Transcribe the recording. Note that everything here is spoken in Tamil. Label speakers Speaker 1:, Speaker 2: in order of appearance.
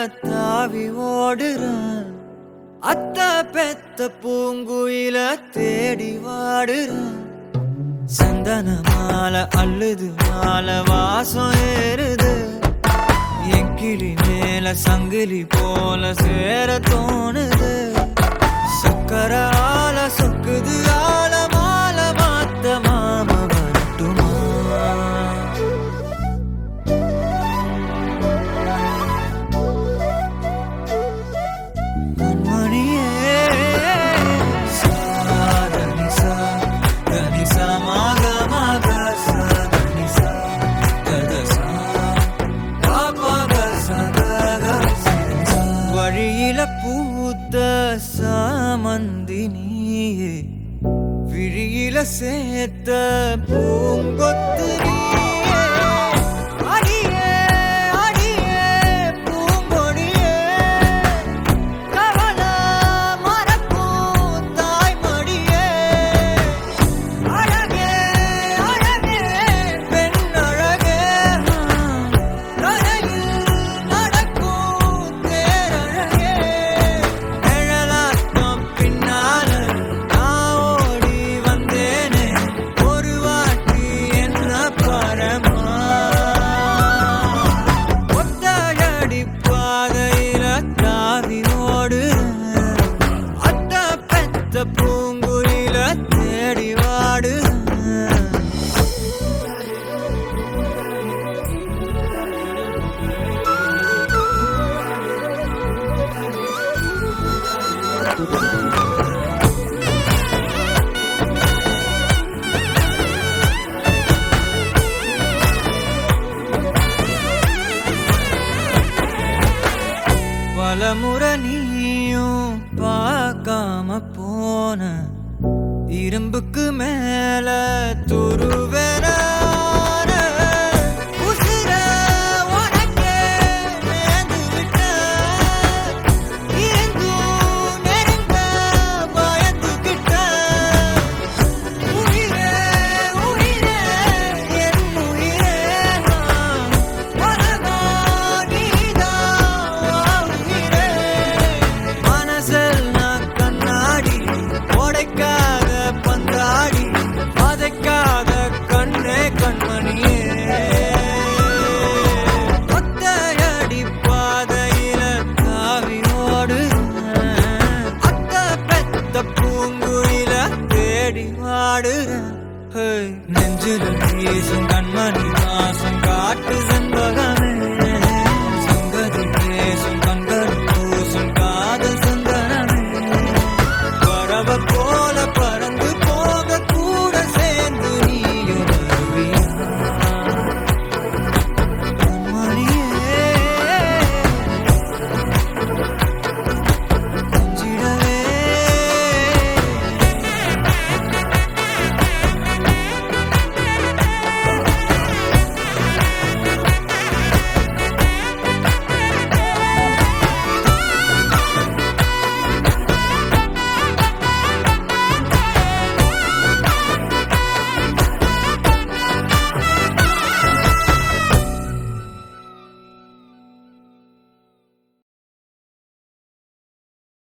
Speaker 1: தாவி ஓடுறான் அத்த பெத்த பூங்குயில தேடி வாடுறான் சந்தன மாலை அள்ளுது மாலை வாசம் ஏறுது என் கிளி மேல சங்கிலி போல சேர தோணுது சக்கர ஆல சொக்குது ஆல மால மாத்த மாம வரட்டுமா கண்மணியே சாதனிசா கனிசா மாக மாக சாதனிசா கதசா பாபக சதக சிதசா. வழியில பூத்த சாமந்தி நீயே விழியில சேர்த்த பூங்கொத்து நீயே அடியே அடியே பூங்கொடியே கவல மறக்கும் தாய்மடியே அழகே அழகே பெண் அழகே கரையில் நடக்கும் தேரழகே நிழலாட்டம் பின்னால நான் ஓடி வந்தேனே ஒரு வாட்டி என்ன பரமா ஒத்தடி பாதையில தாவி ஓடுறேன் அத்த பெத்த பூங்குயில தேடி வாடுறேன் பலமுறை நீயும் பார்க்காம போன இரும்புக்கு மேல துருவென உசிர உனக்கே நேர்ந்து விட்ட இருந்தும் நெருங்க பயந்துகிட்ட உயிரே உயிரே என் உயிரே உலகா நீதான் உயிரே மனசெல்லாம் கண்ணாடி உடைக்காத பந்தாடி வதைக்காத கண்ணே கண்மணியே ஒத்தையடி பாதையில தாவி ஓடுறேன் அத்த பெத்த பூங்குயில தேடி வாடுறேன் ஹே, நெஞ்சில வீசும் கண்மணி வாசம் காட்டு சென்ற